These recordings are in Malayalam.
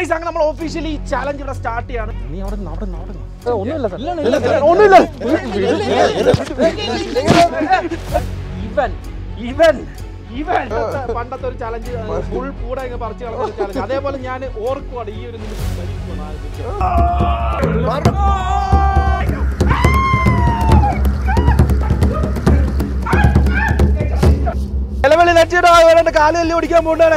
ഗൈസ് അങ്ങനെ നമ്മൾ ഒഫീഷ്യലി ചാലഞ്ച് ഇവിടെ സ്റ്റാർട്ട് ചെയ്യാണ് നീ അവിടെ നിന്ന്, അവിടെ നിന്ന്, അവിടെ നിന്ന്. ഒന്നുമില്ല സാർ ഇല്ല, ഇല്ല, ഒന്നുമില്ല ഇവൻ ഇവൻ ഇവൻ പണ്ടത്തെ ഒരു ചലഞ്ച് ഫുൾ കൂടെ അങ്ങ് പറിച്ചു കളഞ്ഞ ഒരു ചലഞ്ച് അതേപോലെ ഞാൻ ഓർക്കുവാണ് ഈ ഒരു നിമിഷം മരിക്കുവാണ് ആലോചിച്ച്. നിലവിളി നെറ്റിയുടെ അവരുടെ കാല് തല്ലി ഓടിക്കാൻ പോകണ്ടാണ്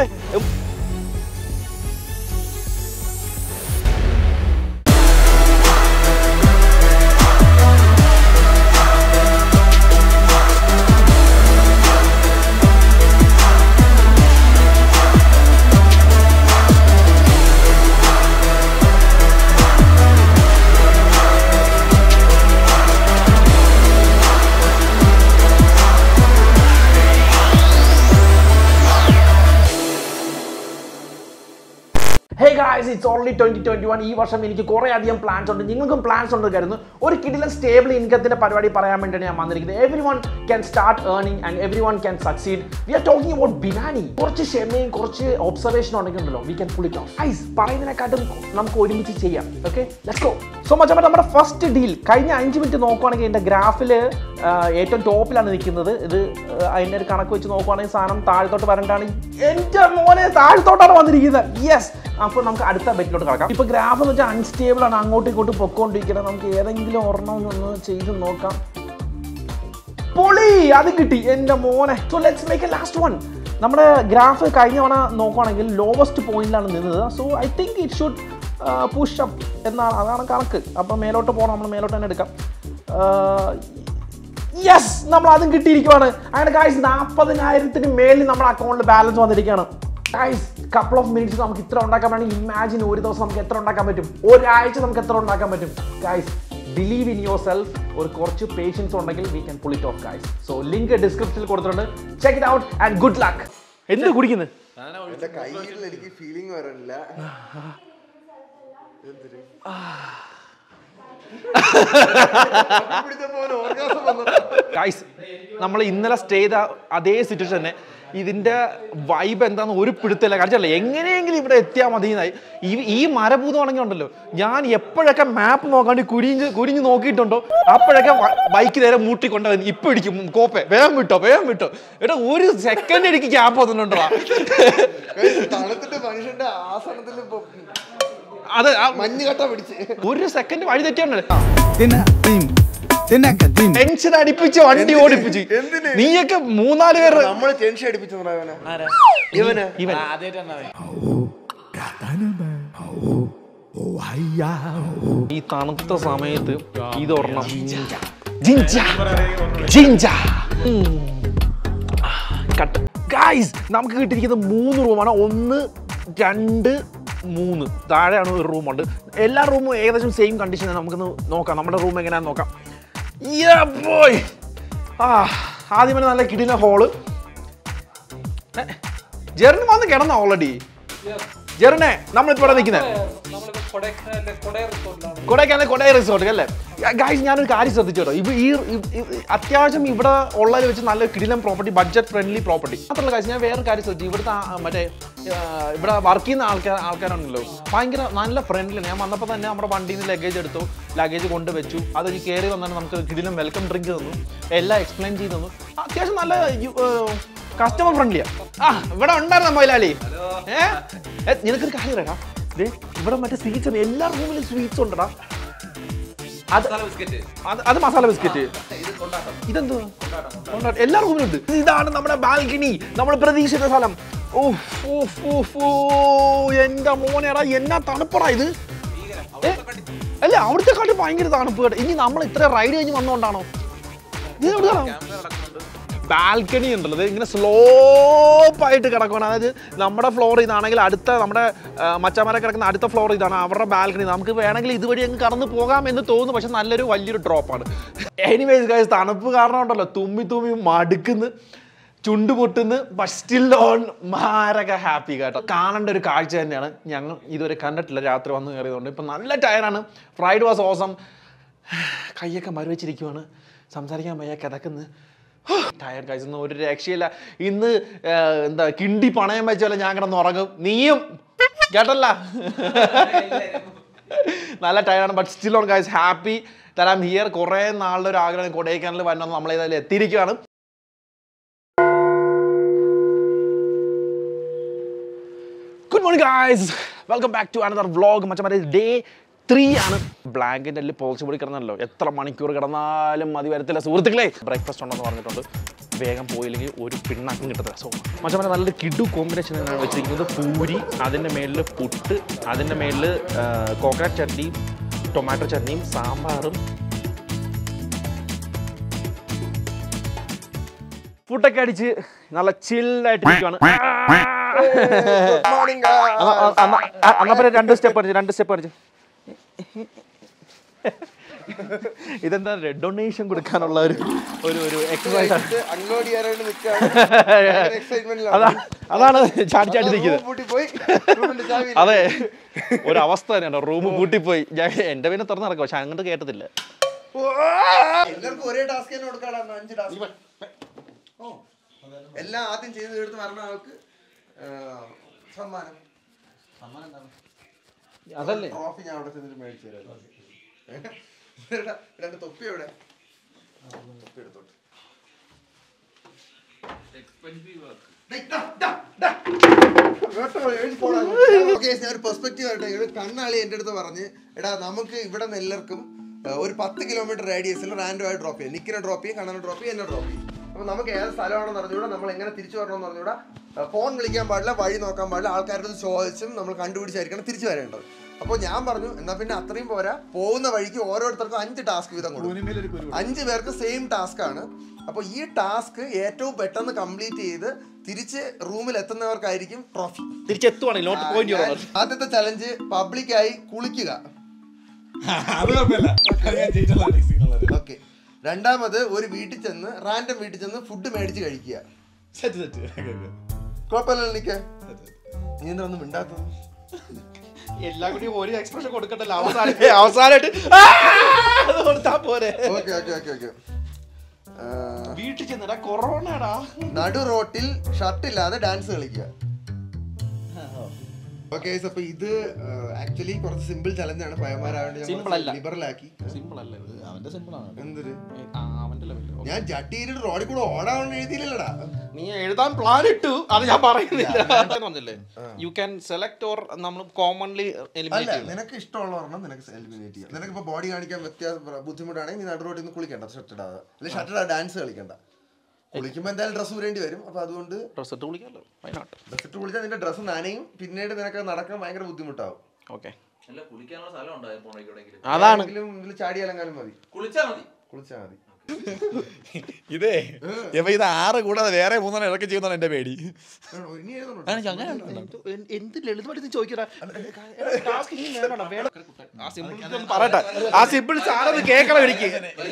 hey guys it's only twenty twenty one ഈ വർഷം എനിക്ക് കുറേ അധികം പ്ലാൻസ് ഉണ്ട് നിങ്ങൾക്കും പ്ലാൻസ് ഉണ്ട് കരുതുന്നു ഒരു കിടിലൻ സ്റ്റേബിൾ ഇൻകത്തിന്റെ പരിപാടി പറയാൻ വേണ്ടിയാണ് ഞാൻ വന്നിരിക്കുന്നത് every one can start earning and every one can succeed we are talking about biryani കുറച്ച് ക്ഷമയും കുറച്ച് ഒബ്സർവേഷൻ ഉണ്ടെങ്കിൽ ഉണ്ടല്ലോ we can pull it off ഐസ് പറയുന്നതിനെക്കാട്ടും നമുക്ക് ഒരുമിച്ച് ചെയ്യാം okay let's go so much അപ്പോൾ നമ്മുടെ ഫസ്റ്റ് ഡീൽ കഴിഞ്ഞ അഞ്ച് മിനിറ്റ് നോക്കുവാണെങ്കിൽ എൻ്റെ ഗ്രാഫിൽ ഏറ്റവും ടോപ്പിലാണ് നിൽക്കുന്നത് ഇത് ആ, അതിൻ്റെ ഒരു കണക്ക് വെച്ച് നോക്കുവാണെങ്കിൽ സാധനം താഴത്തോട്ട് വരണ്ടാണ് എൻ്റെ മോനെ താഴത്തോട്ടാണ് വന്നിരിക്കുന്നത് യെസ് അപ്പോൾ നമുക്ക് അടുത്ത ബെറ്റിലോട്ട് കിടക്കാം ഇപ്പോൾ ഗ്രാഫ് എന്ന് വെച്ചാൽ അൺസ്റ്റേബിൾ ആണ് അങ്ങോട്ടും ഇങ്ങോട്ടും പൊക്കോണ്ടിരിക്കുന്നത് നമുക്ക് ഏതെങ്കിലും ഒരെണ്ണം ഒന്ന് ചെയ്ത് നോക്കാം പൊളി അത് കിട്ടി എൻ്റെ മോനെ so let's make a last one നമ്മുടെ ഗ്രാഫ് കഴിഞ്ഞ തവണ നോക്കുവാണെങ്കിൽ ലോവസ്റ്റ് പോയിന്റിലാണ് നിന്നത് so I think it should push up എന്നാണ് അതാണ് കണക്ക് അപ്പം മേലോട്ട് പോകണം നമ്മൾ മേലോട്ട് തന്നെ എടുക്കാം യെസ് നമ്മൾ അതും കിട്ടിയിരിക്കുവാണ് അങ്ങനെ ഗായ്സ് നാൽപ്പതിനായിരത്തിന് മേലിൽ നമ്മുടെ അക്കൗണ്ടിൽ ബാലൻസ് വന്നിരിക്കുകയാണ് ഗായ്സ് കപ്പിൾ ഓഫ് മിനിറ്റ്സ് നമുക്ക് ഇത്ര ഉണ്ടാക്കാൻ വേണമെങ്കിൽ ഇമാജിൻ ഒരു ദിവസം നമുക്ക് എത്ര ഉണ്ടാക്കാൻ പറ്റും ഒരാഴ്ച നമുക്ക് എത്ര ഉണ്ടാക്കാൻ പറ്റും guys believe in yourself ഒരു കുറച്ച് പേഷ്യൻസ് ഉണ്ടെങ്കിൽ we can pull it off guys so link ഡിസ്ക്രിപ്ഷനിൽ കൊടുത്തിട്ടുണ്ട് check it out and good luck എന്ത് കുടിക്കുന്നത് എന്റെ കയ്യിൽ എനിക്ക് ഫീലിംഗ് വരണില്ല എന്തിന്? പിടിച്ചപ്പോ ഒരു orgasm വന്നതാ. ഗൈസ് നമ്മൾ ഇന്നലെ സ്റ്റേ ചെയ്ത അതേ സിറ്റുവേഷൻ തന്നെ ഇതിന്റെ വൈബ് എന്താന്ന് ഒരു പിടുത്തില്ല കാരണം എങ്ങനെയെങ്കിലും ഇവിടെ എത്തിയാൽ മതി എന്നായി ഈ ഈ മരഭൂതമാണെങ്കിൽ ഉണ്ടല്ലോ ഞാൻ എപ്പോഴൊക്കെ മാപ്പ് നോക്കാണ്ട് കുരിഞ്ഞ് കുരിഞ്ഞ് നോക്കിയിട്ടുണ്ടോ അപ്പോഴൊക്കെ ബൈക്ക് നേരെ മൂട്ടിക്കൊണ്ട് വന്ന് ഇപ്പൊ ഇടിക്കും കോപ്പെ വേഗം വിട്ടോ വേഗം വിട്ടോ എടാ ഒരു സെക്കൻഡ് എനിക്ക് ക്യാപ്പ് വന്നിട്ടുണ്ടോ Guys, തണുത്തിട്ട് മനുഷ്യന്റെ ആസനത്തിൽ ഇപ്പൊ അത് ആ മഞ്ഞ് കട്ട പിടിച്ച് ഒരു സെക്കൻഡ് വഴി തെറ്റിയാണ് Tinatim, tinacatim. ടെൻഷൻ അടിപ്പിച്ച് വണ്ടി എന്തിന്? ഓടിപ്പിച്ച് എന്തിന്? നീയൊക്കെ മൂന്നാല് പേര് നമ്മള് ടെൻഷൻ അടിപ്പിച്ചെന്നാ ഇവനെ ഇവന് ഇവൻ Oh, oh, hiya, oh. ഈ തണുത്ത സമയത്ത് ഇതൊരെണ്ണം ജിഞ്ച ജിഞ്ച കട്ട് ഗായ്സ് നമുക്ക് കിട്ടിയിരിക്കുന്നത് മൂന്ന് റൂമാണ് ഒന്ന് രണ്ട് മൂന്ന് താഴെയാണ് ഒരു റൂമുണ്ട് എല്ലാ റൂമും ഏകദേശം സെയിം കണ്ടീഷൻ നമുക്കൊന്ന് നോക്കാം നമ്മുടെ റൂം എങ്ങനെയാണെന്ന് നോക്കാം Yeah, boy. ആ ആദ്യം തന്നെ നല്ല കിടില ഹോള് ജെറിന് വന്ന് കിടന്ന ഓൾറെഡി ജെറിനെ നമ്മളിപ്പോ ഇവിടെ നിൽക്കുന്നത് കൊടൈക്കനാൽ കൊടൈ റിസോർട്ട് അല്ലേ ഗായ്സ് ഞാനൊരു കാര്യം ശ്രദ്ധിച്ചു കേട്ടോ ഇവ ഈ ഇ- ഇ- അത്യാവശ്യം ഇവിടെ ഉള്ളതിൽ വെച്ച് നല്ല കിടിലം പ്രോപ്പർട്ടി ബഡ്ജറ്റ് ഫ്രണ്ട്ലി പ്രോപ്പർട്ടി മാത്രമല്ല കാര്യം ഞാൻ വേറെ കാര്യം ശ്രദ്ധിച്ചു ഇവിടുത്തെ ആ- മറ്റേ ആ, ഇവിടെ വർക്ക് ചെയ്യുന്ന ആൾക്കാർ ആൾക്കാരുണ്ടല്ലോ ഭയങ്കര നല്ല ഫ്രണ്ട്ലി ഞാൻ വന്നപ്പോൾ തന്നെ നമ്മുടെ വണ്ടിയിൽ നിന്ന് ലഗേജ് എടുത്തു ലഗേജ് കൊണ്ട് വെച്ചു അത് ഈ കയറി വന്നാൽ നമുക്ക് കിടിലം വെൽക്കം ഡ്രിങ്ക് തന്നു എല്ലാം എക്സ്പ്ലെയിൻ ചെയ്ത് തന്നു അത്യാവശ്യം നല്ല കസ്റ്റമർ ഫ്രണ്ട്ലിയാ ആ ഇവിടെ ഉണ്ടായിരുന്ന മൊയിലാളി ഏ ഏ, നിനക്കൊരു കാര്യം പറയാം ദേ ഇവിടെ മറ്റേ സ്വീറ്റ്സ് ഉണ്ട് എല്ലാ റൂമിലും സ്വീറ്റ്സ് ഉണ്ടടാ അത് അത് അത് മസാല ബിസ്ക്കറ്റ് ഇതെന്തോ കൊണ്ടാട്ടം. എല്ലാ റൂമിലും ഉണ്ട് ഇതാണ് നമ്മുടെ ബാൽക്കണി നമ്മൾ പ്രതീക്ഷിച്ച സ്ഥലം ഓഫ്, ഓഫ്, ഓഫ്, ഓ എന്റെ മോനെടാ എന്നാ തണുപ്പടാ ഇത് ഏ? അല്ല അവിടുത്തെ കാട്ടി ഭയങ്കര തണുപ്പ് കേട്ടോ ഇനി നമ്മൾ ഇത്ര റൈഡ് കഴിഞ്ഞ് വന്നോണ്ടാണോ ഇത് എവിടെയാണോ ബാൽക്കണി ഉണ്ടല്ലോ ഇത് ഇങ്ങനെ സ്ലോപ്പ് ആയിട്ട് കിടക്കണം അതായത് നമ്മുടെ ഫ്ലോർ ഇതാണെങ്കിൽ അടുത്ത നമ്മുടെ ആ, മച്ചാമാരെ കിടക്കുന്ന അടുത്ത ഫ്ലോർ ഇതാണ് അവരുടെ ബാൽക്കണി നമുക്ക് വേണമെങ്കിൽ ഇതുവഴി അങ്ങ് കടന്നു പോകാം എന്ന് തോന്നുന്നു പക്ഷെ നല്ലൊരു വലിയൊരു ഡ്രോപ്പാണ് എനിവേസ് ഗൈസ് തണുപ്പ് കാരണം ഉണ്ടല്ലോ തുമ്മി തുമ്മി മടുക്കുന്ന് ചുണ്ട് പൊട്ടുന്ന് ബട്ട് സ്റ്റിൽ ഓൺ മാരക ഹാപ്പി കേട്ടോ കാണേണ്ട ഒരു കാഴ്ച തന്നെയാണ് ഞങ്ങൾ ഇതുവരെ കണ്ടിട്ടില്ല രാത്രി വന്ന് കയറിയതുകൊണ്ട് ഇപ്പം നല്ല ടയറാണ് ഫ്രൈഡ് വാസ് ഓസം കൈയൊക്കെ മരവച്ചിരിക്കുവാണ് സംസാരിക്കാൻ വയ്യ കിടക്കുന്നു ടയർഡ് കഴിച്ചു ഒരു രക്ഷയില്ല ഇന്ന് ആ, എന്താ കിണ്ടി പണയം വെച്ചാലും ഞാൻ കിടന്ന് ഉറങ്ങും നീയും കേട്ടല്ല നല്ല ടയർഡാണ് but still on guys happy that I'm here കുറേ നാളുടെ ഒരു ആഗ്രഹം കൊടൈക്കനാലിൽ വരണം നമ്മൾ ഏതായാലും എത്തിയിരിക്കുകയാണ് good morning guys welcome back to another vlog മറ്റേ ഡേ ത്രീ ആണ് ബ്ലാങ്കിൻ്റെ അല്ലിൽ പോളിച്ച് പൊടി കിടന്നല്ലോ എത്ര മണിക്കൂർ കിടന്നാലും മതി വരത്തില്ല സുഹൃത്തുക്കളെ ബ്രേക്ക്ഫാസ്റ്റ് ഉണ്ടെന്ന് പറഞ്ഞിട്ടുണ്ട് വേഗം പോയില്ലെങ്കിൽ ഒരു പിണ്ണാക്കും കിട്ടത്തില്ല സോ മറ്റേ നല്ലൊരു കിഡു കോമ്പിനേഷൻ ആണ് വെച്ചിരിക്കുന്നത് പൂരി അതിൻ്റെ മേളിൽ പുട്ട് അതിൻ്റെ മേളിൽ കോക്കനട്ട് ചട്നിയും ടൊമാറ്റോ ചട്നിയും സാമ്പാറും ഫുഡൊക്കെ അടിച്ച് നല്ല ചില്ലായിട്ട് ഇരിക്കുവാണ് മോർണിംഗ് അന്നപ്പോ രണ്ട് സ്റ്റെപ്പ് അടിച്ചു രണ്ട് സ്റ്റെപ്പ് അടിച്ചു ഇതെന്താ റെഡ് ഡൊണേഷൻ കൊടുക്കാനുള്ള ഒരു ഒരു ഒരു എക്സസൈസ് ആണ് അൺലോഡ് ചെയ്യാനായിട്ട് നിൽക്കുകയാണ് എക്സൈറ്റ്മെന്റിലാണ് അതാ അതാണ് ചാടി ചാടി നിൽക്കുന്നത് പൂട്ടി പോയി റൂമിന്റെ ചാവി ഇല്ല. അതെ ഒരു അവസ്ഥ തന്നെയാണ് റൂം പൂട്ടിപ്പോയി ഞാൻ എന്റെ പിന്നെ തുറന്നു നടക്കും പക്ഷെ അങ്ങോട്ട് കേട്ടത്തില്ല എല്ലാവർക്കും ഒരേ ടാസ്ക് തന്നെ കൊടുക്കാടാ അന്ന് അഞ്ച് ടാസ്ക് ഓ എല്ലാം ആദ്യം ചെയ്ത് എടുത്ത് വരണ ആൾക്ക് ആ, സമ്മാനം അതല്ലേ ട്രോഫി ഞാൻ അവിടെ ചെന്നിട്ട് മേടിച്ചു തരാം എടാ, രണ്ട് തൊപ്പി എവിടെ തൊപ്പി എടുത്തോട്ട് ഡേയ്, ഡാ, ഡാ, ഡാ. കേട്ടോ, എഴുതി പോടാ. Okay, ഞാൻ ഒരു പെർസ്പെക്റ്റീവ് ആയിട്ട് ഒരു കണ്ണാളി എൻ്റെ അടുത്ത് പറഞ്ഞ് എടാ നമുക്ക് ഇവിടെ നിന്ന് എല്ലാവർക്കും ആ, ഒരു പത്ത് കിലോമീറ്റർ റേഡിയസിൽ റാൻഡം ആയി ഡ്രോപ്പ് ചെയ്യാം നിക്കിനെ ഡ്രോപ്പ് ചെയ്യും കണ്ണനെ ഡ്രോപ്പ് ചെയ്യും എന്നെ ഡ്രോപ്പ് ചെയ്യും അപ്പൊ നമുക്ക് ഏത് സ്ഥലമാണെന്ന് അറിഞ്ഞൂടാ നമ്മൾ എങ്ങനെ തിരിച്ചു വരണമെന്ന് അറിഞ്ഞൂടാ ഫോൺ വിളിക്കാൻ പാടില്ല വഴി നോക്കാൻ പാടില്ല ആൾക്കാരുടെ അടുത്ത് ചോദിച്ചും നമ്മൾ കണ്ടുപിടിച്ചായിരിക്കണം തിരിച്ചു വരേണ്ടത് അപ്പോൾ ഞാൻ പറഞ്ഞു എന്നാ പിന്നെ അത്രയും പോരാ പോകുന്ന വഴിക്ക് ഓരോരുത്തർക്കും അഞ്ച് ടാസ്ക് വീതം കൊടുക്കും അഞ്ച് പേർക്ക് സെയിം ടാസ്ക് ആണ് അപ്പോൾ ഈ ടാസ്ക് ഏറ്റവും പെട്ടെന്ന് കംപ്ലീറ്റ് ചെയ്ത് തിരിച്ച് റൂമിൽ എത്തുന്നവർക്കായിരിക്കും ട്രോഫി തിരിച്ചെത്തുവാണെങ്കിൽ നോട്ട് പോയിന്റ് ആദ്യത്തെ ചലഞ്ച് പബ്ലിക്കായി കുളിക്കുക അത് കുഴപ്പമില്ല അത് ഞാൻ ജയിച്ചോളാം next സീനുള്ളത്. ഓക്കെ രണ്ടാമത് ഒരു വീട്ടിൽ ചെന്ന് റാൻഡം വീട്ടിൽ ചെന്ന് ഫുഡ് മേടിച്ച് കഴിക്കുക Set, set. Okay, okay. കുഴപ്പമില്ല എനിക്ക് Set, set. നീ എന്താ ഒന്നും മിണ്ടാത്തത് എല്ലാം കൂടി ഒരു എക്സ്പ്രഷൻ കൊടുക്കണ്ടല്ലോ അവസാനം അവസാനമായിട്ട് ആ! അത് കൊടുത്താ പോരെ ഓക്കെ ഓക്കെ ഓക്കെ ഓക്കെ വീട്ടിൽ ചെന്നടാ കൊറോണടാ നടു റോട്ടിൽ ഷർട്ട് ഇല്ലാതെ ഡാൻസ് കളിക്കുക ഓക്കെ അപ്പൊ ഇത് ആക്ച്വലി കുറച്ച് സിമ്പിൾ ചലഞ്ച് ആണ് Simple അല്ല. പയ്യന്മാരാവേണ്ടി ലിബറൽ ആക്കി സിമ്പിൾ അല്ലേ ഇത്? അവന്റെ സിമ്പിൾ ആണ് എന്തൊരു ആ, അവന്റെ level. Okay. ഞാൻ ജട്ടിയിട്ട് റോഡിൽ കൂടെ ഓടാൻ എഴുതിയില്ലടാ നീ എഴുതാൻ പ്ലാൻ ഇട്ടു അത് ഞാൻ പറയുന്നില്ല പറഞ്ഞില്ലേ യു ക്യാൻ സെലക്ട് ഓർ നമ്മൾ കോമൺലി അല്ല എലിമിനേറ്റ് ചെയ്യും നിനക്ക് ഇഷ്ടമുള്ള ഒരെണ്ണം നിനക്ക് എലിമിനേറ്റ് ചെയ്യാം നിനക്ക് ഇപ്പൊ ബോഡി കാണിക്കാൻ വ്യത്യാസം ബുദ്ധിമുട്ടാണെങ്കിൽ നീ നടു റോഡിൽ നിന്ന് കുളിക്കണ്ട ഷർട്ട് ഇടാതെ അല്ലെങ്കിൽ ഷർട്ട് ഇടാതെ ഡാൻസ് കളിക്കണ്ട കുളിക്കുമ്പോൾ എന്തായാലും ഡ്രസ്സ് ഊരേണ്ടി വരും അപ്പൊ അതുകൊണ്ട് ഡ്രസ് ഇട്ട് വിളിക്കാമല്ലോ വയനാട്ട് ഡ്രസ് ഇട്ട് കുളിച്ചാൽ നിന്റെ ഡ്രസ്സ് നനയും പിന്നീട് നിനക്ക് നടക്കാൻ ഭയങ്കര ബുദ്ധിമുട്ടാവും ഓക്കെ അല്ല കുളിക്കാനുള്ള സ്ഥലം ഉണ്ടായി പോണെങ്കിലും അതാണ് എങ്കിലും ഇതിൽ ചാടിയാലെങ്ങാനും മതി കുളിച്ചാ മതി കുളിച്ചാൽ മതി ഇതേ ഇപ്പൊ ഇത് ആറ് കൂടാതെ വേറെ മൂന്നെണ്ണം ഇറക്കി ചെയ്യുന്നതാണ് എന്റെ പേടി ആണോ? ഇനി എഴുതണോ? ആണ് അങ്ങനെ ഉണ്ടോ? എന്ത് എന്ത് ലളിതമായിട്ട് നീ ചോദിക്കടാ ടാസ്ക് ഇനി വേണോടാ വേണം ആ സിമ്പിൾ ഒന്ന് പറയട്ടെ ആ സിമ്പിൾ സാധനം കേൾക്കണം എനിക്ക്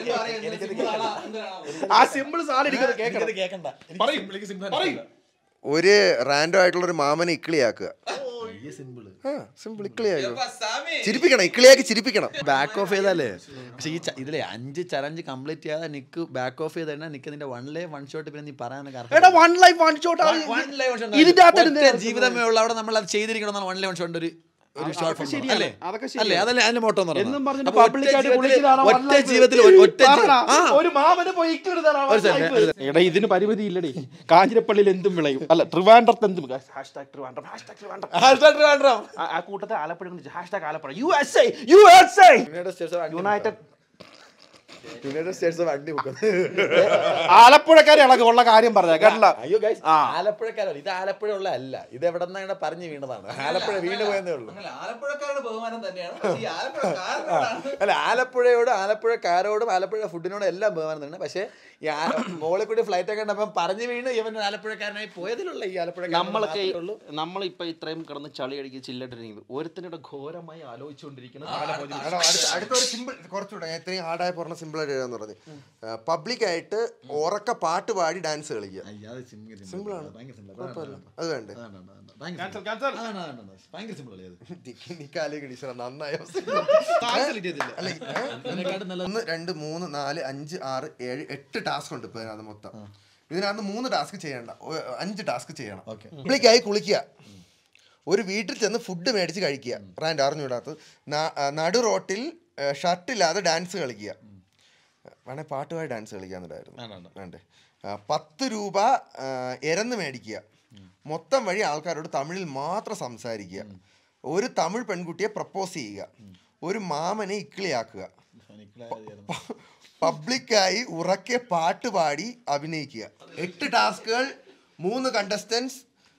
ആ സിമ്പിൾ സാധനം എനിക്കത് കേൾക്കണം ഇത് കേക്കണ്ട പറയൂ, എനിക്ക് simple പറയൂ. ഒരു റാൻഡോ ആയിട്ടുള്ള ഒരു മാമനെ ഇക്കിളിയാക്കുക ഈ സിമ്പിൾ ആ സിമ്പിൾ ഇക്കിളിയാക്കുക ചിരിപ്പിക്കണം ഇക്കിളിയാക്കി ചിരിപ്പിക്കണം ബാക്ക് ഓഫ് ചെയ്താലേ പക്ഷെ ഈ ച- ഇതിലെ അഞ്ച് ചലഞ്ച് കംപ്ലീറ്റ് ചെയ്യാതെ നിക്ക് ബാക്ക് ഓഫ് ചെയ്ത് കഴിഞ്ഞാൽ നിക്ക് നിന്റെ വൺ ലേ വൺ ഷോട്ട് പിന്നെ നീ പറയാനൊക്കെ എടാ വൺ ലൈഫ് വൺ ഷോട്ട് ഇതിന്റെ അകത്ത് ഒറ്റ ജീവിതമേ ഉള്ളൂ അവിടെ നമ്മൾ അത് ചെയ്തിരിക്കണം വൺ ലേ വൺ ഷോട്ട് ഒരു ഒരു ഷോർട്ട് ഫോം ശരിയാണ്. അല്ലേ അതൊക്കെ അല്ലേ അതല്ലേ അതിന്റെ മോട്ടോ എന്നും പറഞ്ഞിട്ട് അപ്പൊ ഒറ്റ public ആയിട്ട് ജീവിതത്തില് കുളിക്കുന്നതാണ് one ഒറ്റ life. ജീവിതത്തിൽ ഒരു- ഒറ്റ ജീ- പറടാ, ആ ഒരു മാമന് പോയി ഇക്കിടുന്നതാണ് ഒരു second. എടാ ഇതിന് പരിമിതി ഇല്ലടി കാഞ്ഞിരപ്പള്ളിയിൽ എന്തും വിളയും അല്ല ട്രിവാൻഡ്രത്ത് എന്തും hashtag Trivandrum hashtag Trivandrum hashtag വേണ്ടാം. ആ- ആ കൂട്ടത്തെ ആലപ്പുഴ hashtag Alappuzha U S A U S A united united states വണ്ടി ആലപ്പുഴക്കാരെ ഇളകെ ഉള്ള കാര്യം പറഞ്ഞ കേട്ടില്ല അയ്യോ ഗൈസ് ആ. ആലപ്പുഴക്കാരല്ല ഇത് ആലപ്പുഴ ഉള്ള അല്ല ഇത് എവിടെ നിന്നാണ് പറഞ്ഞു വീണതാണ് ആലപ്പുഴ വീണ് പോയെന്നേ ഉള്ളൂ അങ്ങനെ ആലപ്പുഴക്കാരുടെ ബഹുമാനം തന്നെയാണ് പക്ഷേ ഈ ആലപ്പുഴക്കാരനോടാണ് അല്ല ആലപ്പുഴയോടും ആലപ്പുഴക്കാരോടും ആലപ്പുഴ ഫുഡിനോടും എല്ലാം ബഹുമാനം തന്നെ പക്ഷേ ഈ ആ- മോളിൽ കൂടി ഫ്ലൈറ്റ് ഒക്കെ കണ്ടപ്പം പറഞ്ഞു വീണ് ഇവൻ ആലപ്പുഴക്കാരനായി പോയതിലുള്ള ഈ ആലപ്പുഴ നമ്മളൊക്കെ നമ്മളിപ്പോ ഇത്രയും കിടന്ന് ചളി അടിക്കുക ചില്ലട്ടിരിക്കുന്നത് ഒരുത്തനുടെ ഘോരമായി ആലോചിച്ചുകൊണ്ടിരിക്കുന്ന അടുത്തൊരു സിമ്പിൾ കുറച്ചുകൂടെ ഞാൻ ഇത്രയും ഹാർഡായ പറഞ്ഞ സിമ്പിൾ ആയിട്ട് എഴുതാന്ന് പറഞ്ഞു പബ്ലിക് ആയിട്ട് ഉറക്ക പാട്ട് പാടി ഡാൻസ് കളിക്കുക സിമ്പിൾ ആണ് കുഴപ്പമില്ല അത് വേണ്ടേ ഭയങ്കര സിമ്പിൾ അല്ലേ അത് നിക്കാലേക്ക് ടീച്ചർ നന്നായി അല്ല ഏ? അതിനെക്കാട്ടും നല്ല ഒന്ന് രണ്ട് മൂന്ന് നാല് അഞ്ച് ആറ് ഏഴ് എട്ട് ടാസ്ക് ഉണ്ട് ഇപ്പൊ ഇതിനകത്ത് മൊത്തം ഇതിനകത്ത് മൂന്ന് ടാസ്ക് ചെയ്യണ്ട ഒ- അഞ്ച് ടാസ്ക് ചെയ്യണം Okay. പബ്ലിക്കായി കുളിക്കുക ഒരു വീട്ടിൽ ചെന്ന് ഫുഡ് മേടിച്ച് കഴിക്കുക റാൻഡ് അറിഞ്ഞുവിടാത്ത നടു റോട്ടിൽ ഷർട്ടില്ലാതെ ഡാൻസ് കളിക്കുക വേണേ പാട്ടുമായി ഡാൻസ് കളിക്കാന്നുണ്ടായിരുന്നു വേണ്ടേ ആ, പത്ത് രൂപ ആ, എരന്ന് മേടിക്കുക മൊത്തം വഴി ആൾക്കാരോട് തമിഴിൽ മാത്രം സംസാരിക്കുക ഒരു തമിഴ് പെൺകുട്ടിയെ പ്രപ്പോസ് ചെയ്യുക ഒരു മാമനെ ഇക്കിളിയാക്കുക പബ്ലിക്കായി ഉറക്കെ പാട്ട് പാടി അഭിനയിക്കുക എട്ട് ടാസ്കുകൾ മൂന്ന് കണ്ടസ്റ്റൻസ്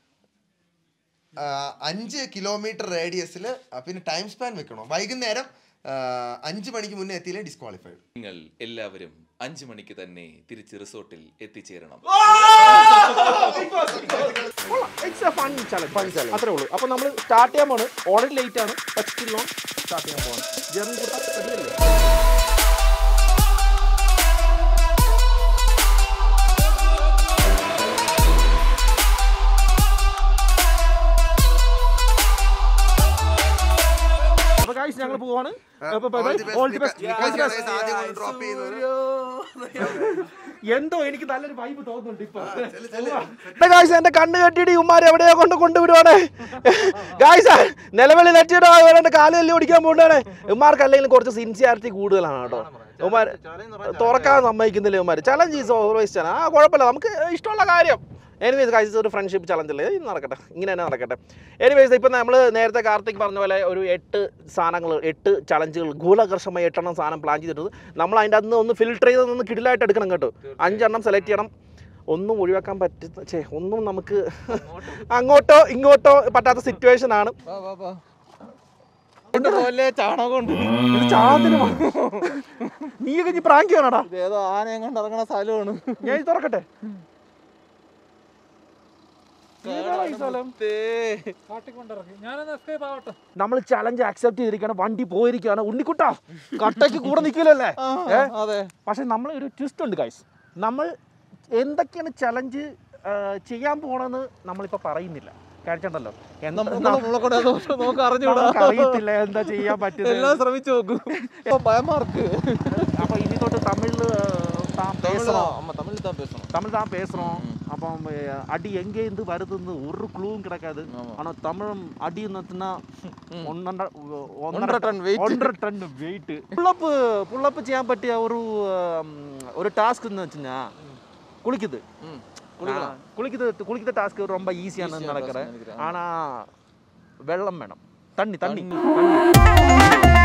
അഞ്ച് കിലോമീറ്റർ റേഡിയസിൽ പിന്നെ ടൈം സ്പാൻ വെക്കണം വൈകുന്നേരം ആ, അഞ്ച് മണിക്ക് മുന്നേ എത്തിയില്ലേ ഡിസ്ക്വാളിഫൈഡ് നിങ്ങൾ എല്ലാവരും അഞ്ചു മണിക്ക് തന്നെ തിരിച്ച് റിസോർട്ടിൽ എത്തിച്ചേരണം ഇറ്റ്സ് എ ഫൺ ചലഞ്ച് അത്രേ ഉള്ളൂ അപ്പോൾ നമ്മൾ സ്റ്റാർട്ട് ചെയ്യാൻ പോണ് ഓൾറെഡി ലേറ്റ് ആണ് ബട്ട് സ്റ്റിൽ നോൺ സ്റ്റാർട്ട് ചെയ്യാൻ പോവാണ് ജെറിൻ കുട്ട റെഡിയല്ലേ അപ്പൊ ഗൈസ് ഞങ്ങൾ പോവാണ് അപ്പൊ bye bye all the best drop ചെയ്യുന്നത് എന്തോ എനിക്ക് നല്ലൊരു വൈബ് തോന്നുന്നുണ്ട് ഇപ്പൊ ഗായ്സ് എന്റെ കണ്ണ് കെട്ടിയിട്ട് ഉമ്മാർ എവിടെയോ കൊണ്ട് കൊണ്ടുവിടുവാണ് ഗായ്സ് നിലവിളി നെറ്റിയുടെ എന്റെ കാല് തല്ലി ഓടിക്കാൻ പോകണ്ടാണ് ഉമ്മാർക്ക് അല്ലെങ്കിൽ കുറച്ച് സിൻസിയാരിറ്റി കൂടുതലാണ് കേട്ടോ ഉമ്മാർ തുറക്കാൻ സമ്മതിക്കുന്നില്ല ഉമ്മാർ ചലഞ്ച് ഈസ് ഓൾവേസ് ചലഞ്ച് ആ കുഴപ്പമില്ല നമുക്ക് ഇഷ്ടമുള്ള കാര്യം എനിവേസ് ഗൈസ് ഒരു ഫ്രണ്ട്ഷിപ്പ് ചലഞ്ച് അല്ലേ ഇത് നടക്കട്ടെ ഇങ്ങനെ തന്നെ നടക്കട്ടെ എനിവേസ് ഇപ്പം നമ്മൾ നേരത്തെ കാർത്തിക് പറഞ്ഞ പോലെ ഒരു എട്ട് സാധനങ്ങൾ എട്ട് ചലഞ്ചുകൾ ഗൂഢകർഷമായ എട്ടെണ്ണം സാധനം പ്ലാൻ ചെയ്തിട്ടുണ്ട് നമ്മൾ അതിൻ്റെ അന്ന് ഒന്ന് ഫിൽട്ടർ ചെയ്ത് ഒന്ന് കിടിലായിട്ട് എടുക്കണം കേട്ടോ അഞ്ചെണ്ണം സെലക്ട് ചെയ്യണം ഒന്നും ഒഴിവാക്കാൻ പറ്റുന്ന ചേ ഒന്നും നമുക്ക് അങ്ങോട്ടോ ഇങ്ങോട്ടോ പറ്റാത്ത സിറ്റുവേഷൻ ആണ് ഇത് ചാണകത്തിന് മണം. നീയൊക്കെ ഇനി പ്രാങ്ക് ചെയ്യണടാ ഏതോ ആനയും കൊണ്ട് ഇറങ്ങണ സ്ഥലമാണ് ഞാൻ ഇത് തുറക്കട്ടെ ഏതാടാ ഈ സ്ഥലം നമ്മൾ ചലഞ്ച് അക്സെപ്റ്റ് ചെയ്തിരിക്കുകയാണ് വണ്ടി പോയിരിക്കുകയാണ് ഉണ്ണിക്കുട്ടാ കട്ടയ്ക്ക് കൂടെ നിൽക്കില്ലല്ലേ ഏ? അതെ പക്ഷെ നമ്മൾ ഒരു ട്വിസ്റ്റ് ഉണ്ട് ഗൈസ് നമ്മൾ എന്തൊക്കെയാണ് ചലഞ്ച് ചെയ്യാൻ പോണെന്ന് നമ്മളിപ്പോൾ പറയുന്നില്ല കഴിച്ചിട്ടുണ്ടല്ലോ നമുക്ക് അറിഞ്ഞൂടാ അറിയത്തില്ല എന്താ ചെയ്യാൻ പറ്റുന്നത് എല്ലാം ശ്രമിച്ചു നോക്കൂ ഭയമാർക്ക് അപ്പൊ ഇനി തൊട്ട് തമിഴില് താൻ പേസണം തമിഴ് താൻ പേസണം தமிழ் தான் பேசுகிறோம் அப்போ அடி எங்கேருந்து வருதுன்னு ஒரு க்ளூவும் கிடைக்காது ஆனால் தமிழ் அடி இருந்துச்சுன்னா ഒന്നര ഒന്നര ton weight. ഒന്നര ടൺ വെയിറ്റ് പുള്ളപ്പ് പുള്ളപ്പ് ചെയ്യാൻ പറ്റിയ ഒരു ഉം, ഒരു ടാസ്ക് എന്ന് വെച്ചാ കുളിക്കുത് കുളിക്കുത് കുളിക്കുന്ന ടാസ്ക് ரொம்ப ஈஸியான நடக்கிறேன் ஆனா வெள்ளம் வேணும் தண்ணி தண்ணி தண்ணி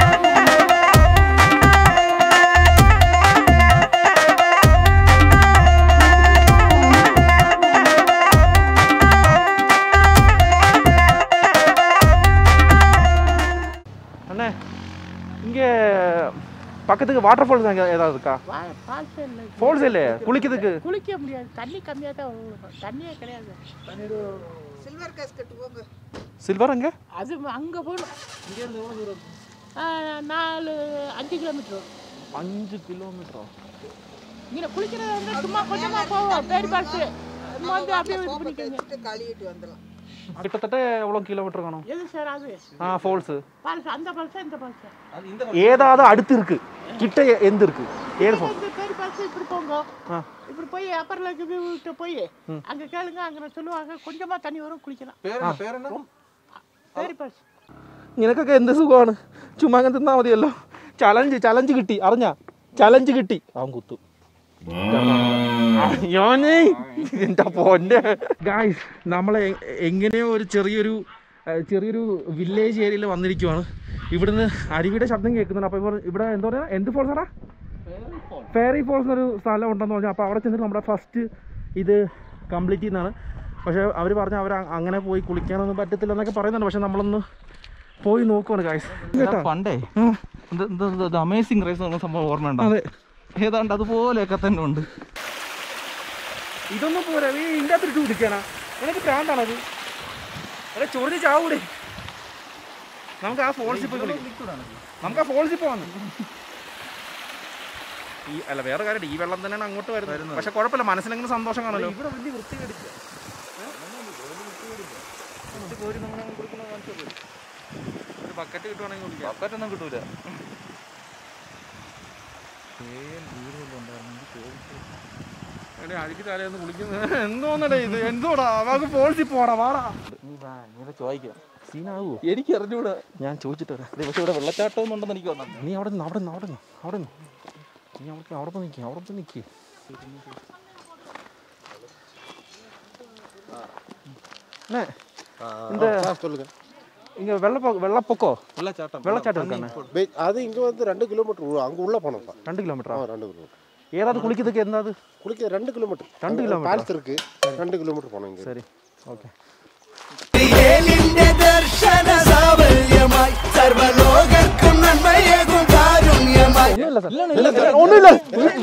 அண்ணே இங்கே பக்கத்துக்கு வாட்டர் ஃபால்ஸ் அங்கே ஏதாவது இருக்கா ஃபால்ஸ் இல்லை ஃபால்ஸ் இல்லை குளிக்கிறதுக்கு குளிக்க முடியாது தண்ணி கம்மியாக தான் விழுகும் தண்ணியே கிடையாது சில்வர் அங்கே அது அங்கே போகணும் இங்கேருந்து எவ்வளோ தூரம் நாலு அஞ்சு கிலோமீட்டர் வரும் அஞ்சு கிலோமீட்டரா இங்கே குளிக்கிறது வந்து சும்மா கொஞ்சமாக போவோம் பேர் பால்ஸு சும்மா வந்து அப்படியே இது பண்ணிக்கோங்க கிட்டத்தட்ட எவ்வளோ கிலோமீட்டர் காணும் எது சார் அது ஆ ஃபால்ஸு பால்ஸ் அந்த பால்ஸா இந்த பால்ஸா ஏதாவது அடுத்து இருக்கு கிட்ட எ- எந்த இருக்கு ஏழு ஃபால்ஸ் இந்த பேர் பால்ஸ் இப்படி போங்க ஆ. இப்படி போய் அப்பர் லேக்கு விட்டு போய் அங்கே கேளுங்க அங்கே சொல்லுவாங்க கொஞ்சமாக தண்ணி வரும் குளிக்கலாம் പേരെന്നാ പേരെന്നാ பேர் பால்ஸ் നിനക്കൊക്കെ എന്ത് സുഖമാണ് ചുമ്മാ അങ്ങനെ തിന്നാ മതിയല്ലോ ചലഞ്ച് ചലഞ്ച് കിട്ടി അറിഞ്ഞ ചലഞ്ച് കിട്ടി അവൻ കുത്തു യോനെ എന്റെ പൊന്നെ ഗായ്സ് നമ്മളെ എങ്ങനെയോ ഒരു ചെറിയൊരു ഏഹ്, ചെറിയൊരു വില്ലേജ് ഏരിയയിൽ വന്നിരിക്കുവാണ് ഇവിടുന്ന് അരുവിയുടെ ശബ്ദം കേൾക്കുന്നുണ്ട് അപ്പോൾ ഇവർ ഇവിടെ എന്താ പറയുക എന്ത് ഫോൾസ് ആടാ ഫെയറി ഫോൾസ് എന്നൊരു സ്ഥലം ഉണ്ടെന്ന് പറഞ്ഞു അപ്പോൾ അവിടെ ചെന്നിട്ട് നമ്മുടെ ഫസ്റ്റ് ഇത് കംപ്ലീറ്റ് ചെയ്യുന്നതാണ് പക്ഷേ അവർ പറഞ്ഞ അവർ അങ്ങനെ പോയി കുളിക്കാനൊന്നും പറ്റത്തില്ല എന്നൊക്കെ പറയുന്നുണ്ട് പക്ഷെ നമ്മളൊന്ന് പോയി നോക്കുവാണ് ഗായ്സ് കേട്ടോ പണ്ടേ അമേസിംഗ് റൈസ് എന്ന സംഭവം ഓർമ്മയുണ്ടോ അതെ ഏതാണ്ട് അതുപോലെയൊക്കെ തന്നെ ഉണ്ട് ഇതൊന്നും പോരാ നീ ഇതിൻ്റെ അകത്ത് ഇട്ട് കുടിക്കാനാ നിനക്ക് പ്രാന്താണത് അതെ ചൊറിഞ്ഞ് ചാവൂടെ നമുക്ക് ആ ഫോൾസിൽ പോയി കുളിക്കാം നമുക്ക് ആ ഫോൾസിൽ പോവാന്ന് ഈ അല്ല വേറെ കാര്യം ഈ വെള്ളം തന്നെയാണ് അങ്ങോട്ട് വരുന്നത് പക്ഷെ കുഴപ്പമില്ല മനസ്സിലെങ്കിലും സന്തോഷം കാണല്ലോ ഇവിടെ വലിയ വൃത്തി ഒരു ബക്കറ്റ് കിട്ടുവാണെങ്കിൽ കുടിക്കാം പറ്റൊന്നും കിട്ടൂല എടേ അഴുക്കി തലേന്ന് കുളിക്കുന്നത് എന്തോന്നടേ ഇത് എന്തോടാ അവർക്ക് ഫോൾസിൽ പോടാ വാടാ ചോദിക്കാം സീനാവോ എനിക്ക് അറിഞ്ഞൂടാ ഞാൻ ചോദിച്ചിട്ട് വരാം ദേ, പക്ഷെ ഇവിടെ വെള്ളച്ചാട്ടം ഒന്നും ഉണ്ടെന്ന് എനിക്ക് തോന്നുന്നു നീ അവിടെ നിന്ന് അവിടെ നിന്ന് അവിടെ നിന്ന് അവിടെ നിന്ന് നീ അവിടെ അവിടെ പോയി നിൽക്കുക അവിടെ പോയി നിൽക്കുക அண்ணே இந்த சொல்லுங்க இங்க வெள்ளப்பொ வெள்ளப்பொக்கோ வெள்ளச்சாட்டம் வெள்ளச்சாட்டம் இருக்காண்ணே பே- அது இங்க வந்து ரெண்டு கிலோமீட்டர் அங்க உள்ள போனோம்ப்பா ரெண்டு கிலோமீட்டரா ஆ ரெண்டு கிலோமீட்டர் ஏதாவது குளிக்கிறதுக்கு எதாவது குளிக்க ரெண்டு கிலோமீட்டர் ரெண்டு கிலோமீட்டரா? பால்ஸ் இருக்கு ரெண்டு கிலோமீட்டர் போனோம் இங்க சரி ஓகே ஒண்ணும்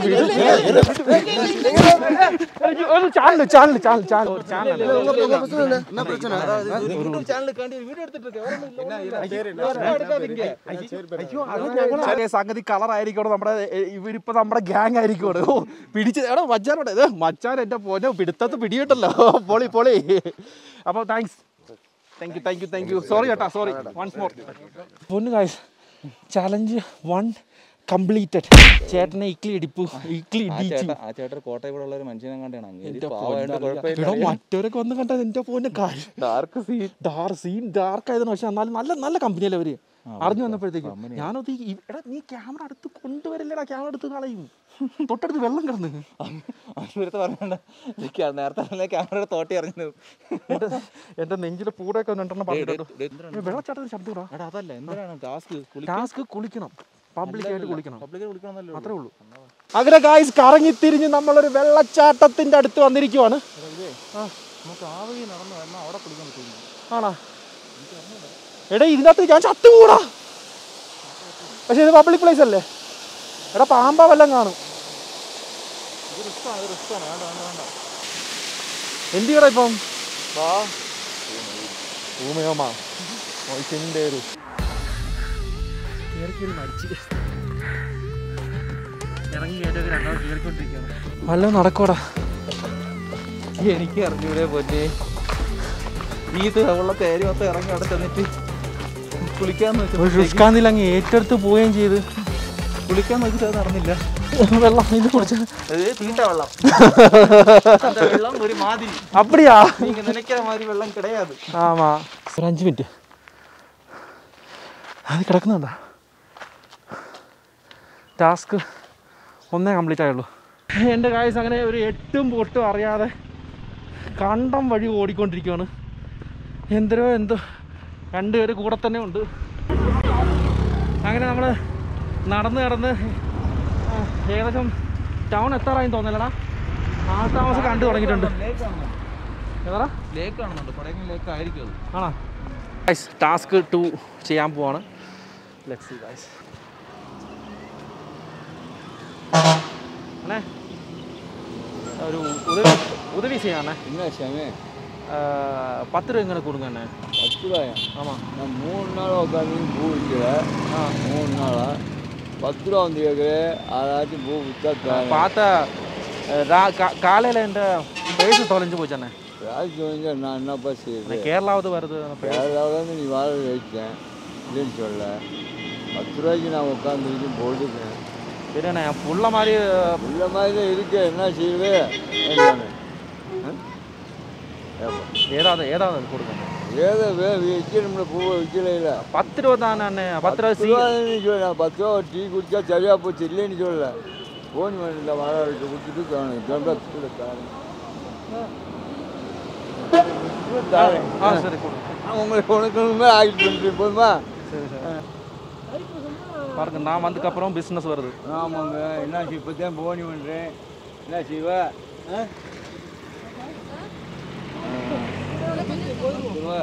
இல்ல சேனல் சேனல் சேனல் சேனல் ஒரு சேனல் என்ன பிரச்சனை ചെറിയ സംഗതി കളർ ആയിരിക്കണം നമ്മുടെ എ, ഇവരിപ്പോ നമ്മുടെ ഗ്യാങ് ആയിരിക്കും ഓ പിടിച്ച് എടാ മച്ചാനോടെ ഇത് മച്ചാൻ എന്റെ പോനെ പിടുത്തത്ത് പിടിയിട്ടല്ലോ പൊളി പൊളി അപ്പോൾ thanks thank you thank you thank you sorry ചേട്ടാ സോറി വൺസ് മോർ പൊന്നു ഗായ്സ് ചലഞ്ച് വൺ കംപ്ലീറ്റഡ് ചേട്ടനെ ഇക്ലി ഇടിപ്പു ഇക്ലി ഇടിച്ചു ആ ചേട്ടൻ കോട്ടയം കൂടെ ഉള്ള ഒരു മനുഷ്യനെ കണ്ടാണ് അങ്ങേര് എന്റെ പാവമായിട്ട് പൊന്നളിയാ. കുഴപ്പമില്ല എടാ, മറ്റവരൊക്കെ വന്ന് കണ്ടത് എന്റെ പോന്നെ dark scene dark scene dark ആയതാണ് പക്ഷെ എന്നാലും നല്ല നല്ല കമ്പനിയല്ലേ അവര് അറിഞ്ഞു വന്നപ്പോഴത്തേക്കും ഞാനത് ഈ എടാ നീ ക്യാമറ അടുത്ത് കൊണ്ടുവരില്ലടാ ക്യാമറ അടുത്ത് കളയും തൊട്ടടുത്ത് വെള്ളം കിടന്ന് അടുത്ത് പറഞ്ഞ നേരത്തെ ക്യാമറയുടെ തോട്ടി ഇറങ്ങുന്നു എന്റെ എന്റെ നെഞ്ചിലെ പൂടൊക്കെ രണ്ടെണ്ണം പറഞ്ഞിട്ടുണ്ട് വെള്ളച്ചാട്ടത്തിന് ശബ്ദം ഇടാ എടാ അതല്ല എന്തിനാണ് ടാസ്ക് ടാസ്ക് കുളിക്കണം പബ്ലിക്കായിട്ട് കുളിക്കണം പബ്ലിക്കിൽ വിളിക്കണമെന്നല്ലോ അത്രേ ഉള്ളൂ അങ്ങനെ ഗായ്സ് കറങ്ങി തിരിഞ്ഞ് നമ്മളൊരു വെള്ളച്ചാട്ടത്തിന്റെ അടുത്ത് വന്നിരിക്കുവാണ് നമുക്ക് ആ വഴി നടന്നു എന്നാൽ അവിടെ കുളിക്കാൻ പറ്റുന്നു ആണോ എടാ ഇതിനകത്ത് ഞാൻ ചത്തുകൂടാ പക്ഷെ ഇത് പബ്ലിക് പ്ലേസ് അല്ലേ എടാ പാമ്പ വല്ലതും കാണും എന്ത് ചെയ്യടാ ഇപ്പം ഊമയോമാ മനുഷ്യൻ്റെ ഒരു കേറിക്കേറി മരിച്ച് ഇറങ്ങി കയറ്റൊക്കെ രണ്ടാമത് കയറിക്കൊണ്ടിരിക്കുകയാണ് വല്ലതും നടക്കൂടാ എനിക്ക് അറിഞ്ഞൂടെ പൊന്നെ ഈ ഉള്ള തേര് മൊത്തം ഇറങ്ങി അവിടെ ചെന്നിട്ട് കുളിക്കാന്ന് വെച്ചു ഷുഷ്കാന്തിൽ അങ്ങ് ഏറ്റെടുത്ത് പോവുകയും ചെയ്ത് കുളിക്കാൻ നോക്കിയിട്ട് അത് നടന്നില്ല വെള്ളം ഇത് കുടിച്ച തീട്ട വെള്ളം அந்த വെള്ളം ഒരു മാതിരി அப்படியா நீங்க நினைக்கிற மாதிரி வெள்ளம் கிடையாது ആമാ ഒരു അഞ്ച് മിനിറ്റ് അത് കിടക്കുന്നുണ്ടോ ടാസ്ക് ഒന്നേ കംപ്ലീറ്റ് ആയുള്ളൂ എൻ്റെ കായസ് അങ്ങനെ ഒരു എട്ടും പൊട്ടും അറിയാതെ കണ്ടം വഴി ഓടിക്കൊണ്ടിരിക്കുകയാണ് എന്തരോ എന്തോ രണ്ടുപേര് കൂടെ തന്നെ ഉണ്ട് അങ്ങനെ നമ്മൾ നടന്ന് നടന്ന് ആ, ഏകദേശം ടൗൺ എത്താറായി തോന്നില്ലടാ ആ താമസം കണ്ടു തുടങ്ങിയിട്ടുണ്ട് ഏതാ ലേക്ക് കാണുന്നുണ്ട് കൊടൈക്കനാൽ ലേക്ക് ആയിരിക്കും അത് ആണോ ഗൈസ് ടാസ്ക് ടു ചെയ്യാൻ പോവാണ് ലെറ്റ്സ് സീ ഗൈസ് അണ്ണേ ഒരു ഉദവി உதவி செய்யாண்ணே என்ன சாமி பத்து ரூபா எங்கே கொடுங்க அண்ணே பத்து ரூபாயா ஆமாம் நான் மூணு நாள் உட்காந்து பூ விற்கல ஆ மூணு நாளா பத்து ரூபா வந்து கேட்குறேன் அதாச்சும் பூ விற்றா தரேன் பார்த்தா காலையில் என்ற பேச தொலைஞ்சு போச்சு அண்ணே ராஜ் வந்து நான் என்னப்பா அண்ணே, செய்யுது கேரளாவது வருது அந்த பேச கேரளாவிலேருந்து நீ வாழ வச்சேன் இல்லைன்னு சொல்ல பத்து ரூபாய்க்கு நான் உட்காந்துருக்கேன் போட்டுக்கேன் சரி அண்ணே புள்ள மாதிரி உள்ள மாதிரி தான் இருக்கு என்ன செய்யுது ஏதானே ஏதாவது ஏதாவது கொடுங்க ஏதோ வே விற்கணும்ல பூவை விற்கல இல்லை பத்து ரூபா தானே அண்ணே பத்து ரூபா சீ ரூபாய்ன்னு சொல்ல நான் பத்து ரூபா ஒரு டீ குடிச்சா சரியா போச்சு இல்லைன்னு சொல்லல ஃபோன் பண்ணில வராருக்கு கொடுத்துட்டு காணும் கிளம்பா கூட தாரேன் தாரேன் ஆ சரி கொடுங்க நான் உங்களுக்கு உனக்கு ஆகிட்டு பண்ணிட்டு போதுமா சரி சரி பாருங்க நான் வந்ததுக்கப்புறம் பிஸ்னஸ் வருது ஆமாங்க என்ன இப்போ தான் போனி பண்ணுறேன் என்ன செய்வா ஆ? பத்து ரூபா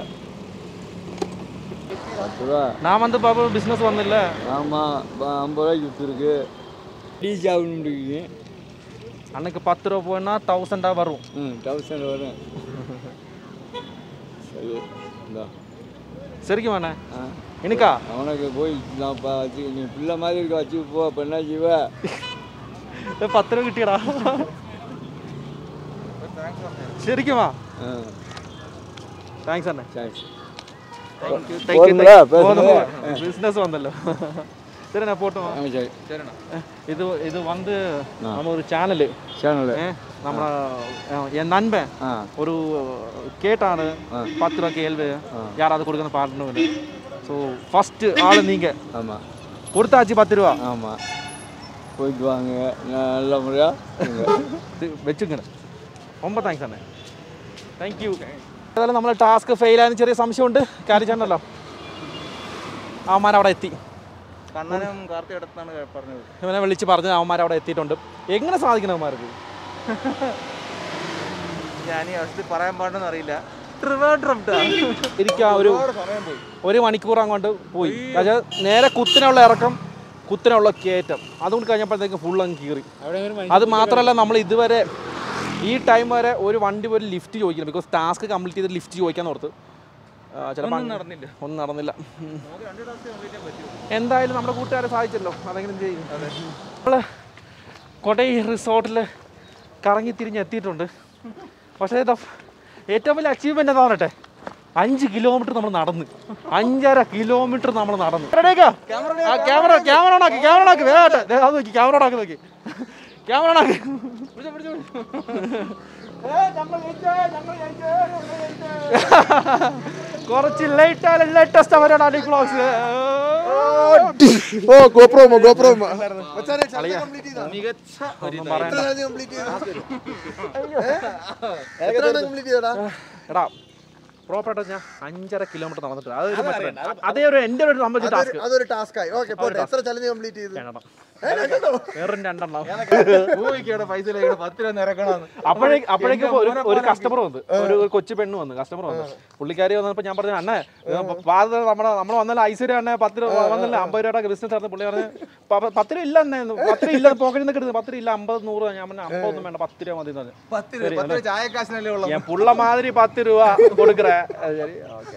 பத்து ரூபா நான் வந்து பாப்பா பிஸ்னஸ் வந்தில்ல ஆமாம் ஐம்பது ரூபாய்க்கு விற்றுருக்கு டீ சாப்பிட்டு அன்னைக்கு பத்து ரூபா போனா தௌசண்டாக வரும் ம் தௌசண்ட் வரும் சரி இந்தா சரிக்கு வேணே ஆ எனக்கா அவனுக்கு போய் நான் பா வச்சு நீ பிள்ளை மாதிரி இருக்க வச்சு போ அப்போ என்ன செய்வ ഏ, പത്ത് രൂപ കിട്ടിയടാ ശരിക്കും വാ ஆ താങ്ക്സ് അണ്ണേ சரி ബിസിനസ് വന്നല്ലോ சரிண்ணா போட்டோம் ஆ சரி இது இது வந்து நம்ம ஒரு சேனலு சேனல் நம்ம என் நண்பன் ஆ ஒரு கேட்டானு பத்து ரூபா கேள்வி யாராவது கொடுக்கணும் பாடணும் ஸோ ஃபஸ்ட்டு ஆள் நீங்கள் ஆமாம் கொடுத்தாச்சு பத்து ரூபா ஆமாம் போயிட்டு வாங்க நல்ல முறையாக ഇത് വെച്ചിങ്ങനെ ரொம்ப താങ്ക്സ് അണ്ണേ താങ്ക് യു ഏതായാലും നമ്മൾ ടാസ്ക് ഫെയിലായെന്ന് ചെറിയ സംശയമുണ്ട് കാര്യച്ചേട്ടനല്ലോ അവന്മാരവിടെ എത്തി കണ്ണനും കാർത്തി അടുത്താണ് പറഞ്ഞത് ഇവനെ വിളിച്ച് പറഞ്ഞ് അവന്മാരവിടെ എത്തിയിട്ടുണ്ട് എങ്ങനെ സാധിക്കണം അവന്മാർക്ക് ഞാൻ ഈ അവസ്ഥ പറയാൻ പാടുന്ന അറിയില്ല ഇരിക്കുക ഒരു ഒരു മണിക്കൂർ അങ്ങോട്ട് പോയി പക്ഷേ നേരെ കുത്തിനുള്ള ഇറക്കം കുത്തിനുള്ള കയറ്റം അതുകൊണ്ട് കഴിഞ്ഞപ്പോഴത്തേക്ക് ഫുൾ അങ്ങ് കീറി അത് മാത്രമല്ല നമ്മൾ ഇതുവരെ ഈ ടൈം വരെ ഒരു വണ്ടി ഒരു ലിഫ്റ്റ് ചോദിക്കില്ല ബിക്കോസ് ടാസ്ക് കംപ്ലീറ്റ് ചെയ്ത് ലിഫ്റ്റ് ചോദിക്കാൻ ഓർത്ത് ചിലപ്പോൾ നടന്നില്ല ഒന്നും നടന്നില്ല ഉം. എന്തായാലും നമ്മുടെ കൂട്ടുകാരെ സാധിച്ചല്ലോ അതെങ്കിലും ചെയ്യും നമ്മൾ കൊടൈ റിസോർട്ടിൽ കറങ്ങി തിരിഞ്ഞ് എത്തിയിട്ടുണ്ട് പക്ഷേ ഇതാ ഏറ്റവും വലിയ അച്ചീവ്മെൻ്റ് എന്താ പറയട്ടെ അഞ്ച് കിലോമീറ്റർ നമ്മൾ നടന്ന് അഞ്ചര കിലോമീറ്റർ നമ്മൾ നടന്നു ക്യാമറ ക്യാമറ ഓണാക്കി ക്യാമറ ഓണാക്കി വേഗം ദേ, അത് നോക്കി ക്യാമറ ഓണാക്കി നോക്കി ക്യാമറ ഓണാക്കി പിടിച്ചോ, പിടിച്ചോ, പിടിച്ചോ. കുറച്ച് ലേറ്റ് ആയാലും ലേറ്റസ്റ്റ് അവരാണ് അടി ക്ലോക്സ് ഓ ഗോപ്രോമോ ഗോപ്രോമോ മച്ചാനെ ചലഞ്ച് കംപ്ലീറ്റ് ചെയ്താ മികച്ച ഒരു എത്ര ചലഞ്ച് കംപ്ലീറ്റ് ചെയ്താ എത്ര കംപ്ലീറ്റ് ചെയ്തടാ എടാ പ്രോപ്പറായിട്ട് ഞാൻ അഞ്ചര കിലോമീറ്റർ നടന്നിട്ട് അതൊരു മറ്റേ- അതേ ഒരു എൻ്റെ ഒരു സംബന്ധിച്ച ടാസ്ക് അതൊരു- അതൊരു ടാസ്ക് ആയി ഓക്കെ പോട്ടെ എത്ര ചലഞ്ച് കംപ്ലീറ്റ് ചെയ്തു രണ്ടെണ്ണം വേറെ രണ്ടെണ്ണം പൈസ പത്ത് രൂപ നിരക്കണമെന്ന് അപ്പോഴേക്ക് അപ്പോഴേക്കും ഒരു ഒരു കസ്റ്റമർ വന്ന് ഒരു ഒരു കൊച്ചു പെണ്ണ് വന്ന് കസ്റ്റമർ വന്ന് പുള്ളിക്കാരി വന്നപ്പോൾ ഞാൻ പറഞ്ഞു അണ്ണേ പാത നമ്മുടെ നമ്മൾ വന്നാൽ ഐശ്വര്യ അണ്ണേ പത്ത് രൂപ വന്നല്ലേ അമ്പത് രൂപയുടെ ബിസിനസ് ആയിരുന്നു പുള്ളി പറഞ്ഞു "പ- പത്ത് രൂപ ഇല്ല അണ്ണേ പത്ത് രൂപ ഇല്ല പോക്കറ്റിൽ നിന്ന് കിട്ടുന്നത് പത്ത് രൂപ ഇല്ല അമ്പത് നൂറ് ഞാൻ പറഞ്ഞു അമ്പതൊന്നും വേണ്ട പത്ത് രൂപ മതി എന്ന് പറഞ്ഞു പത്ത് രൂപ പത്ത് രൂപ ചായക്കാശിനല്ലേ ഉള്ളൂ ഞാൻ പുള്ള മാതിരി പത്ത് രൂപ കൊടുക്കറേ ശരി ഓക്കെ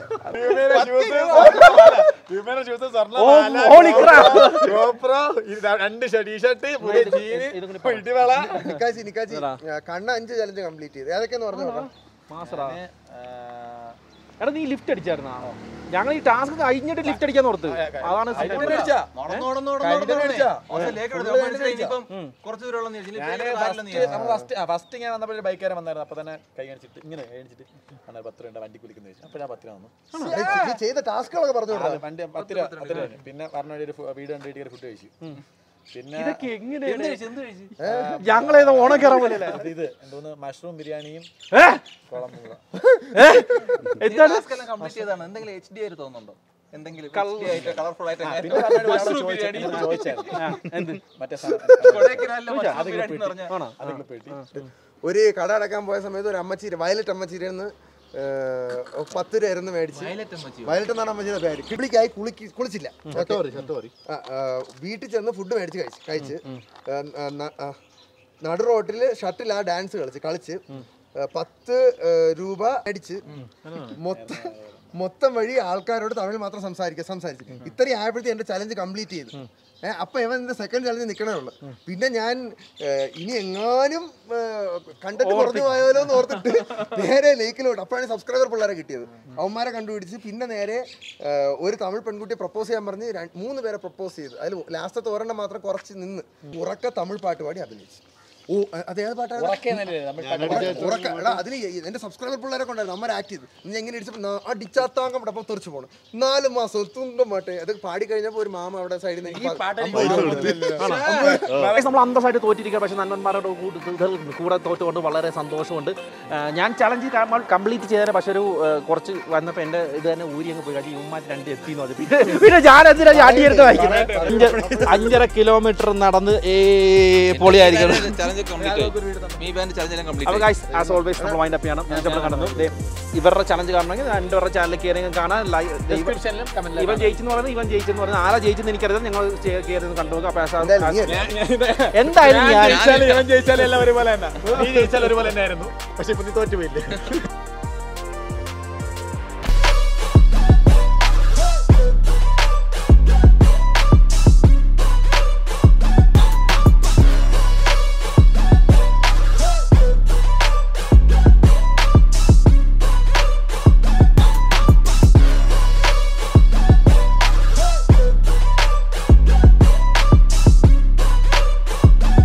ഓ ഓണിക്രാ രണ്ട് ടീഷർട്ട് പുതിയ ജീന് ഇടിവള നിക്കാച്ചി നിക്കാച്ചി കണ്ണ അഞ്ച് ചലഞ്ച് കംപ്ലീറ്റ് ചെയ്തു ഏതൊക്കെയെന്ന് പറഞ്ഞു നോക്കാം മാസറാ എടാ നീ ലിഫ്റ്റ് അടിച്ചായിരുന്നാ ഞങ്ങൾ ഈ ടാസ്ക് കഴിഞ്ഞിട്ട് ലിഫ്റ്റ് അടിക്കാൻ ഓർത്ത് അതാണ് കുറച്ച് ദൂരമുള്ള ഫസ്റ്റ് ഞാൻ വന്നപ്പോൾ ബൈക്കാരൻ വന്നായിരുന്നു അപ്പൊ തന്നെ കൈ കാണിച്ചിട്ട് ഇങ്ങനെ കൈ കാണിച്ചിട്ട് അണ്ണാ പത്ത് രൂപ വണ്ടി കുലിക്കുന്ന ചോദിച്ചു അപ്പൊ ഞാൻ പത്ത് രൂപ വന്നു നീ ചെയ്ത ടാസ്കുകളൊക്കെ പറഞ്ഞു ആ, കൊടുക്കാം വണ്ടി പത്ത് രൂപ പത്ത് രൂപ തന്നു. പിന്നെ പറഞ്ഞ വഴി ഒരു ഫു- വീട് കണ്ടിട്ട് ഫുഡ് കഴിച്ചു പിന്നെ ഇതൊക്കെ എങ്ങനെയാണ് ഞങ്ങളേതോ ഓണം കയറാൻ പോലെ അത് ഇത് എന്തോന്ന് മഷ്റൂം ബിരിയാണിയും കുളമ്പും കൂടെ. എന്താണ് കംപ്ലീറ്റ് ചെയ്താണ് എന്തെങ്കിലും എച്ച് ഡി ആയിട്ട് തോന്നുന്നുണ്ടോ എന്തെങ്കിലും കളർഫുൾ ആയിട്ട് പിന്നെ പറഞ്ഞ വഴി ഒരാൾ ചോദിച്ചായിരുന്നു. ചോദിച്ചായിരുന്നു എന്ത് മറ്റേ സാധനം കൊടൈക്കനാലിലെ മഷ്റൂം ബിരിയാണി എന്ന് പറഞ്ഞാൽ ആണോ അത് clip കിട്ടി. ഒരു കട അടക്കാൻ പോയ സമയത്ത് ഒരു അമ്മച്ചീര് വയലറ്റ് അമ്മച്ചീരെന്ന് പത്ത് രൂപ ആയിരുന്നു മേടിച്ച് വയലറ്റ് എന്നാണ് അമ്മച്ചിയുടെ പേര് കിളിക്കായി കുളിക്ക് കുളിച്ചില്ല ആ, ആ, വീട്ടിൽ ചെന്ന് ഫുഡ് മേടിച്ച് കഴിച്ച് കഴിച്ച് ആ, ന- ന- ആ, നടു റോട്ടിൽ ഷട്ടിൽ ആ ഡാൻസ് കളിച്ച് കളിച്ച് ആ, പത്ത് ആ, രൂപ മേടിച്ച് മൊത്തം മൊത്തം വഴി ആൾക്കാരോട് തമിഴ് മാത്രം സംസാരിക്കുക സംസാരിച്ചു ഇത്രയും ആയപ്പോഴത്തേക്ക് എന്റെ ചലഞ്ച് കംപ്ലീറ്റ് ചെയ്തു ഏഹ് അപ്പൊ ഇവൻ എന്റെ സെക്കൻഡ് ചലഞ്ച് നിൽക്കണേ ഉള്ളു പിന്നെ ഞാൻ ഏഹ്, ഇനി എങ്ങാനും കണ്ടന്റ് കുറഞ്ഞു പോയാലോ എന്ന് ഓർത്തിട്ട് നേരെ ലേക്കിലോട്ട് അപ്പോഴാണ് സബ്സ്ക്രൈബർ പിള്ളേരെ കിട്ടിയത് അവന്മാരെ കണ്ടുപിടിച്ച് പിന്നെ നേരെ ഏഹ്, ഒരു തമിഴ് പെൺകുട്ടിയെ പ്രപ്പോസ് ചെയ്യാൻ പറഞ്ഞ് രണ്ട്- മൂന്ന് പേരെ പ്രപ്പോസ് ചെയ്തു അതിൽ ലാസ്റ്റത്തെ ഒരെണ്ണം മാത്രം കുറച്ച് നിന്ന് ഉറക്ക തമിഴ് പാട്ട് പാടി അഭിനയിച്ചു ഓ അ- അത് ഏത് പാട്ടാണ് ഉറക്ക- ഉറക്ക എടാ അതിൽ എന്റെ സബ്സ്ക്രൈബർ പിള്ളേരെ കൊണ്ടായിരുന്നു അമ്മ ആക്ട് ചെയ്തു നീ എങ്ങനെ ഇടിച്ചപ്പോ അടിച്ചാത്താങ്കം അപ്പം തെറിച്ചു പോണം നാല് മാസം തുങ്കം പാട്ട് അത് പാടി കഴിഞ്ഞപ്പോ ഒരു മാമ അവിടെ സൈഡിൽ നിന്ന് നമ്മൾ അന്തസ്സായിട്ട് തോറ്റിരിക്കുക പക്ഷെ നന്മന്മാരോട് കൂടി- കൂടുതൽ കൂടെ തോറ്റുകൊണ്ട് വളരെ സന്തോഷമുണ്ട് ആ, ഞാൻ ചലഞ്ച് കംപ്ലീറ്റ് ചെയ്തതിന് പക്ഷെ ഒരു ആ, കുറച്ച് വന്നപ്പോൾ എൻ്റെ ഇത് തന്നെ ഊരി അങ്ങ് പോയി കഴിഞ്ഞ് ഉമ്മാൻ രണ്ട് എത്തി എന്ന് പറഞ്ഞു പിന്നെ പിന്നെ ഞാൻ എന്തിനാ അടിയെടുത്ത് വായിക്കുന്നത് അഞ്ച് അഞ്ചര കിലോമീറ്റർ നടന്ന് ഏ പൊളിയായിരിക്കണം ചലഞ്ച് കംപ്ലീറ്റ് ആയി മീ ബാൻഡ് ചലഞ്ച് എല്ലാം അപ്പോൾ കംപ്ലീറ്റ് ഗൈസ് ആസ് ഓൾവേസ് നമ്മൾ വൈൻഡ് അപ്പ് ചെയ്യണം നമ്മൾ കണ്ടു ദേ, ഇവരുടെ ചലഞ്ച് കാണണമെങ്കിൽ രണ്ടുപേരുടെ ചാനലിൽ കയറി കാണാൻ ലൈവ് ഇവൻ ജയിച്ചെന്ന് പറയുന്നത് ഇവൻ ജയിച്ചെന്ന് പറയുന്നത് ആരാ ജയിച്ചെന്ന് എനിക്കറിയാം നിങ്ങൾ കയറി കണ്ടു നോക്കുക അപ്പോൾ as- എന്തായാലും ഞാൻ ജയിച്ചാലും ഇവൻ ജയിച്ചാലും എല്ലാം ഒരുപോലെ തന്നെ നീ ജയിച്ചാലും ഒരുപോലെ തന്നെ ആയിരുന്നു പക്ഷെ ഇപ്പൊ നീ തോറ്റുപോയില്ലേ